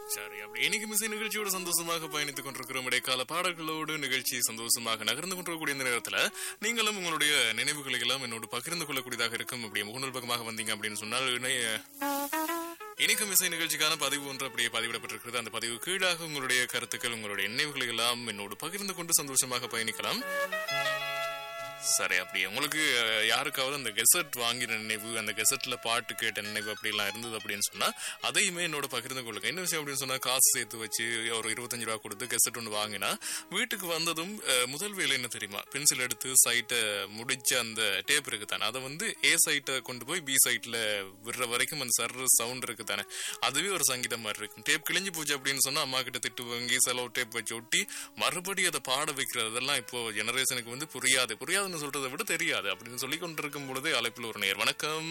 சரி அப்படி இன்னைக்கு மிசை நிகழ்ச்சியோட சந்தோஷமாக பயணித்துக் கொண்டிருக்கிறோம் இடைக்கால பாடல்களோடு நிகழ்ச்சி சந்தோஷமாக நகர்ந்து கொண்டிருக்கக்கூடிய இந்த நேரத்துல நீங்களும் உங்களுடைய நினைவுகளை எல்லாம் என்னோடு பகிர்ந்து கொள்ளக்கூடியதாக இருக்கும் அப்படி முகநூல் பக்கமாக வந்தீங்க அப்படின்னு சொன்னால் இணைய இனிக்கும் இசை நிகழ்ச்சிக்கான பதிவு ஒன்று அப்படியே பதிவிடப்பட்டிருக்கிறது அந்த பதிவு கீழாக உங்களுடைய கருத்துக்கள் உங்களுடைய நினைவுகளை எல்லாம் என்னோடு பகிர்ந்து கொண்டு சந்தோஷமாக பயணிக்கலாம் சரி அப்படி உங்களுக்கு அஹ், யாருக்காவது அந்த கெசட் வாங்கின நினைவு அந்த கெசட்ல பாட்டு கேட்ட நினைவு அப்படிலாம் இருந்தது அப்படின்னு சொன்னா அதையுமே என்னோட பகிர்ந்து கொள்ளுங்க என்ன விஷயம் அப்படின்னு சொன்னா காசு சேர்த்து வச்சு ஒரு இருபத்தஞ்சு ரூபா கொடுத்து கெசட் ஒன்று வாங்கினா வீட்டுக்கு வந்ததும் அஹ், முதல் வேலை என்ன தெரியுமா பென்சில் எடுத்து சைட்டை முடிச்ச அந்த டேப் இருக்கு தானே அதை வந்து ஏ சைட்டை கொண்டு போய் பி சைட்ல விடுற வரைக்கும் அந்த சர்ற சவுண்ட் இருக்கு தானே அதுவே ஒரு சங்கீதம் மாதிரி இருக்கும் டேப் கிழிஞ்சு போச்சு அப்படின்னு சொன்னா அம்மா கிட்ட திட்டு வாங்கி செலவு டேப் வச்சு ஒட்டி மறுபடியும் அதை பாட வைக்கிறது அதெல்லாம் இப்போ ஜெனரேஷனுக்கு வந்து புரியாது புரியாதுன்னு சொல்றதை விட தெரியாது அப்படின்னு சொல்லி கொண்டிருக்கும் பொழுதே அழைப்பில் ஒரு நேர் வணக்கம்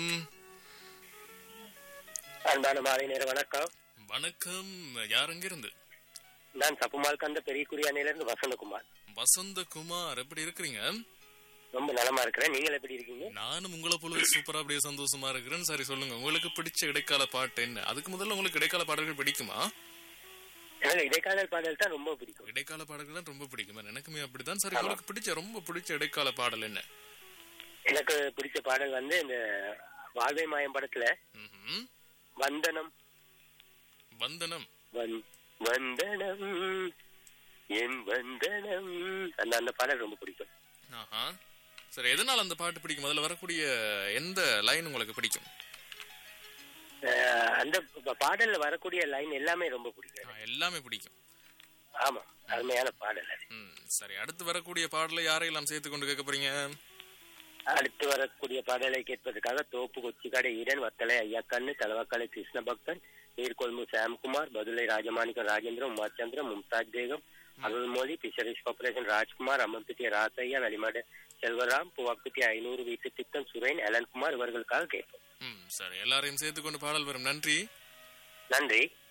அன்பான மாலை நேர வணக்கம் வணக்கம் யார் அங்க இருந்து நான் தப்புமால் கந்த பெரிய குரியானையில இருந்து வசந்தகுமார் வசந்தகுமார் எப்படி இருக்கிறீங்க ரொம்ப நலமா இருக்கிறேன் நீங்கள் எப்படி இருக்கீங்க நானும் உங்களை போல சூப்பரா அப்படியே சந்தோஷமா இருக்கிறேன் சரி சொல்லுங்க உங்களுக்கு பிடிச்ச இடைக்கால பாட்டு என்ன அதுக்கு முதல்ல உங்களுக்கு இடைக்கால பாடல்கள் பிடிக்குமா எனக்கு இடைக்கால பாடல் தான் ரொம்ப பிடிக்கும் இடைக்கால பாடல்கள் தான் ரொம்ப பிடிக்குமா எனக்குமே அப்படிதான் சரி உங்களுக்கு பிடிச்ச ரொம்ப பிடிச்ச இடைக்கால பாடல் என்ன எனக்கு பிடிச்ச பாடல் வந்து இந்த வாழ்வை மாயம் படத்துல ம்ஹும். வந்தனம் வந்தனம் வந்- வந்தனம் என் வந்தனம் அந்த அந்த பாடல் ரொம்ப பிடிக்கும் ஆஹா சரி எதனால அந்த பாட்டு பிடிக்கும் அதுல வரக்கூடிய எந்த லைன் உங்களுக்கு பிடிக்கும் அஹ் அந்த ப- பாடல்ல வரக்கூடிய லைன் எல்லாமே ரொம்ப பிடிக்கும் ஆ, எல்லாமே பிடிக்கும் ஆமா அருமையான பாடல் அது ம் சரி அடுத்து வரக்கூடிய பாடலை யாரையெல்லாம் சேர்த்து கொண்டு கேட்க போறீங்க அடுத்து வரக்கூடிய பாடலை கேட்பதற்காக தோப்பு கொச்சிக்காடை ஈரன் வத்தலை ஐயாக்கண்ணு தலவாக்கலை கிருஷ்ண பக்தன் நீர்கொழும்பு சாம்குமார் பதுளை ராஜமாணிக்கம் ராஜேந்திரம் உமாச்சந்திரம் மும்தாஜ் பேகம் அருள்மொழி பிஷரிஷ் கார்பரேஷன் ராஜ்குமார் அம்மன்பிட்டிய ராசையா நலிமட செல்வராம் புவாக்குட்டி ஐநூறு வீட்டு திட்டம் சுரேன் அலன்குமார் இவர்களுக்காக கேட்போம் ம் சரி எல்லாரையும் சேர்த்து கொண்டு பாடல் வரும் நன்றி நன்றி